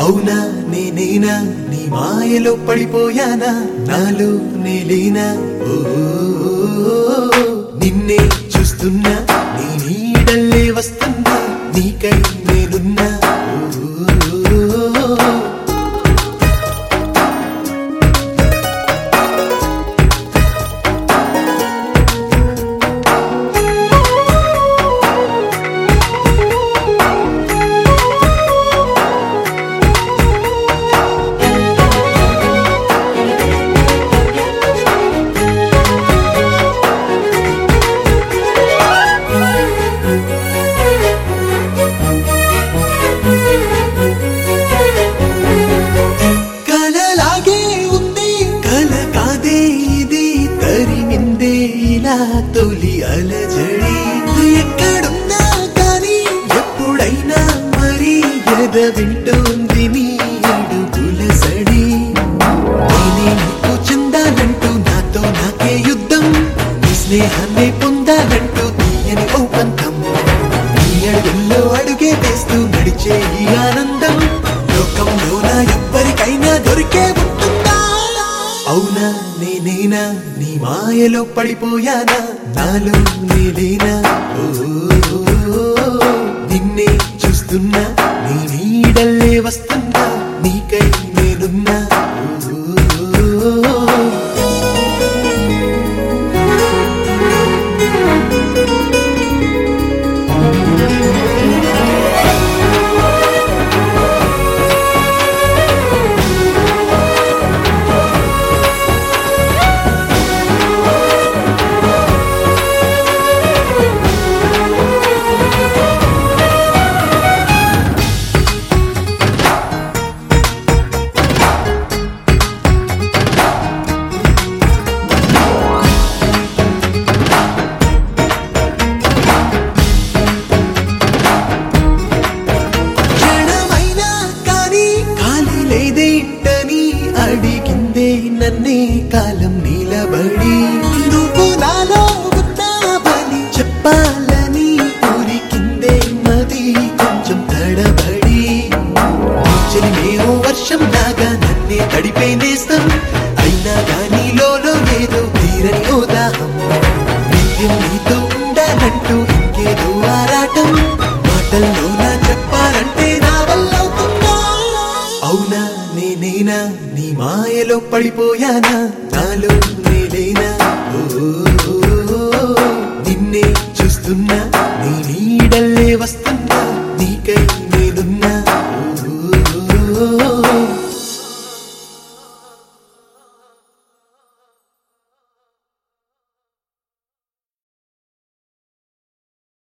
అవునా నేనేనా నీ మాయలో పడిపోయానా నాలో నేలేనా ఓ నిన్నే చూస్తున్నా నీ నీడల్లే వస్తున్నా నీకై నేనున్నా ఓ కలలాగే ఉంది కల కాదే ఇది తరిమిందే ఇలా తొలి అలజడి ఎక్కడున్నా కానీ ఎప్పుడైనా మరి ఎద వింటోంది నీ అడుగుల సడి నేనే నీకు చెందాలంటూ నాతో నాకే యుద్ధం నీ స్నేహాన్ని పొందాలంటూ తీయని ఓ పంతం నీ అడుగుల్లో అడుగే వేస్తూ నడిచే ఈ ఆనందం లోకంలోన ఎవ్వరికైనా దొరికే ఉంటుందా అవునా నేనేనా నీ మాయలో పడిపోయానా నాలో నేలేనా ఓ నిన్నే చూస్తున్నా నీ నీడల్లే వస్తున్నా నీకై నేనున్నా ఓ క్షణమైనా కానీ ఖాళీ లేదేంటని అడిగిందే నన్నే కాలం నిలబడి నువ్వు నాలో ఉన్నావని చెప్పాలని ఊరికిందే మది కొంచెం తడబడి చెలిమేమో వర్షం లాగా నన్నే తడిపే నేస్తం అయినా గానీ లోలో ఏదో తీరని ఓ దాహం నిత్యం నీతో ఉండాలంటూ ఇంకేదో ఆరాటం మాటల్లో నా చెప్పాలంటే నా వల్ల అవుతుందా అవునా నేనేనా నీ మాయలో పడిపోయానా నాలో నేలేనా ఓ నిన్నే చూస్తున్నా నీ నీడల్లే వస్తున్నా నీకై నేనున్నా